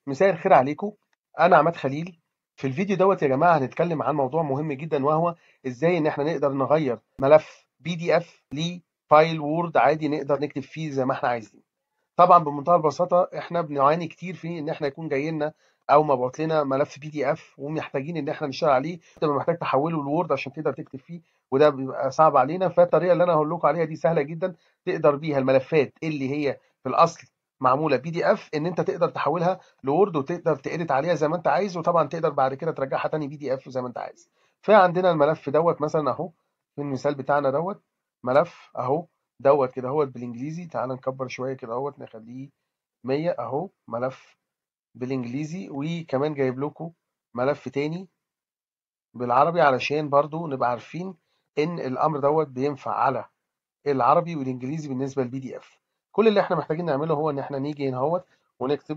مساء الخير عليكم انا عماد خليل في الفيديو دوت يا جماعه هنتكلم عن موضوع مهم جدا وهو ازاي ان احنا نقدر نغير ملف بي دي اف لفايل وورد عادي نقدر نكتب فيه زي ما احنا عايزين طبعا بمنتهى البساطه احنا بنعاني كتير في ان احنا يكون جاي لنا او مبعوت لنا ملف بي دي اف ومحتاجين ان احنا نشتغل عليه تبقى محتاج تحوله لوورد عشان تقدر تكتب فيه وده بيبقى صعب علينا فالطريقه اللي انا هقول لكم عليها دي سهله جدا تقدر بيها الملفات اللي هي في الاصل معموله بي دي اف ان انت تقدر تحولها لوورد وتقدر تedit عليها زي ما انت عايز وطبعا تقدر بعد كده ترجعها تاني بي دي اف زي ما انت عايز فعندنا الملف دوت مثلا اهو في المثال بتاعنا دوت ملف اهو دوت كده اهوت بالانجليزي تعال نكبر شويه كده اهوت نخليه 100 اهو ملف بالانجليزي وكمان جايب لكم ملف تاني بالعربي علشان برضو نبقى عارفين ان الامر دوت بينفع على العربي والانجليزي بالنسبه للبي دي اف كل اللي احنا محتاجين نعمله هو ان احنا نيجي هنا اهوت ونكتب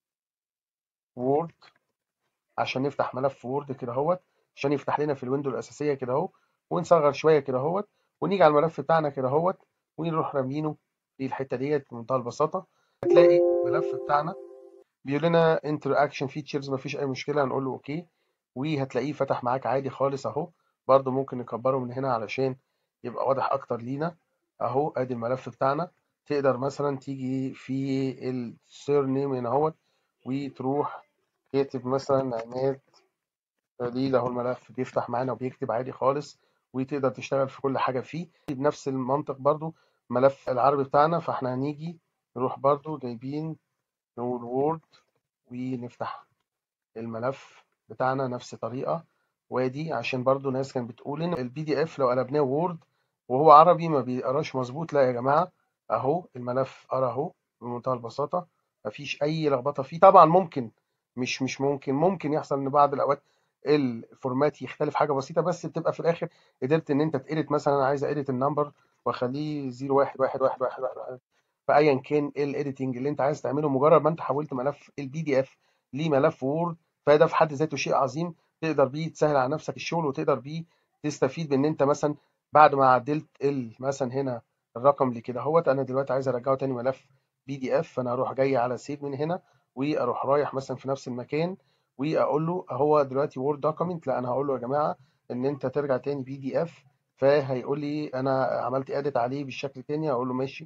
وورد عشان نفتح ملف وورد كده اهوت عشان يفتح لنا في الويندو الاساسيه كده اهو ونصغر شويه كده اهوت ونيجي على الملف بتاعنا كده اهوت ونروح رامينه في الحته ديت بمنتهى البساطه هتلاقي الملف بتاعنا بيقول لنا انتر اكشن فيتشرز مفيش اي مشكله هنقول له اوكي وهتلاقيه فتح معاك عادي خالص اهو برده ممكن نكبره من هنا علشان يبقى واضح اكتر لينا اهو ادي الملف بتاعنا تقدر مثلا تيجي في السيرنيم هنا اهوت وتروح تكتب مثلا عماد خليل اهو الملف بيفتح معانا وبيكتب عادي خالص وتقدر تشتغل في كل حاجه فيه بنفس المنطق برضو ملف العربي بتاعنا فاحنا هنيجي نروح برضو جايبين نقول وورد ونفتح الملف بتاعنا نفس الطريقه وادي عشان برضو ناس كانت بتقول ان البي دي اف لو قلبناه وورد وهو عربي ما بيقراش مظبوط لا يا جماعه اهو الملف قرا اهو بمنتهى البساطه مفيش اي لخبطه فيه طبعا ممكن مش مش ممكن ممكن يحصل ان بعض الاوقات الفورمات يختلف حاجه بسيطه بس بتبقى في الاخر قدرت ان انت تقرت مثلا انا عايز اديت النمبر واخليه 0111111 فايا كان الايديتنج اللي انت عايز تعمله مجرد ما انت حولت ملف البي دي اف لملف وورد فده في حد ذاته شيء عظيم تقدر بيه تسهل على نفسك الشغل وتقدر بيه تستفيد بان انت مثلا بعد ما عدلت مثلا هنا الرقم اللي كده اهوت انا دلوقتي عايز ارجعه تاني ملف بي دي اف فانا هروح جاي على سيف من هنا واروح رايح مثلا في نفس المكان واقول له هو دلوقتي وورد دوكيمنت لا انا هقول له يا جماعه ان انت ترجع تاني بي دي اف فهيقول لي انا عملت اديت عليه بالشكل تاني هقول له ماشي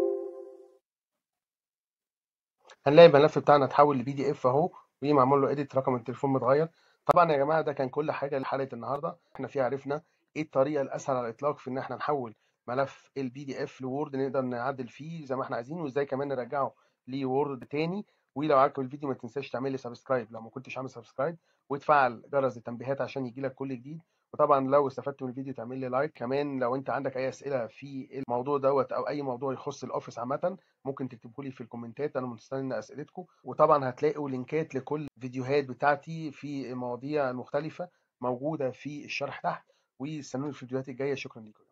هنلاقي الملف بتاعنا اتحول لبي دي اف اهو ومعمول له اديت رقم التليفون متغير طبعا يا جماعه ده كان كل حاجه لحلقه النهارده احنا فيها عرفنا ايه الطريقه الاسهل على الاطلاق في ان احنا نحول ملف البي دي اف لوورد نقدر نعدل فيه زي ما احنا عايزين وازاي كمان نرجعه لوورد تاني ولو عجبك الفيديو ما تنساش تعمل لي سبسكرايب لو ما كنتش عامل سبسكرايب وتفعل جرس التنبيهات عشان يجي لك كل جديد وطبعا لو استفدت من الفيديو تعمل لي لايك كمان لو انت عندك اي اسئله في الموضوع دوت او اي موضوع يخص الاوفيس عامه ممكن تكتبه لي في الكومنتات انا مستني اسئلتكم وطبعا هتلاقوا لينكات لكل الفيديوهات بتاعتي في المواضيع المختلفه موجوده في الشرح تحت واستنوني في الفيديوهات الجايه شكرا لكم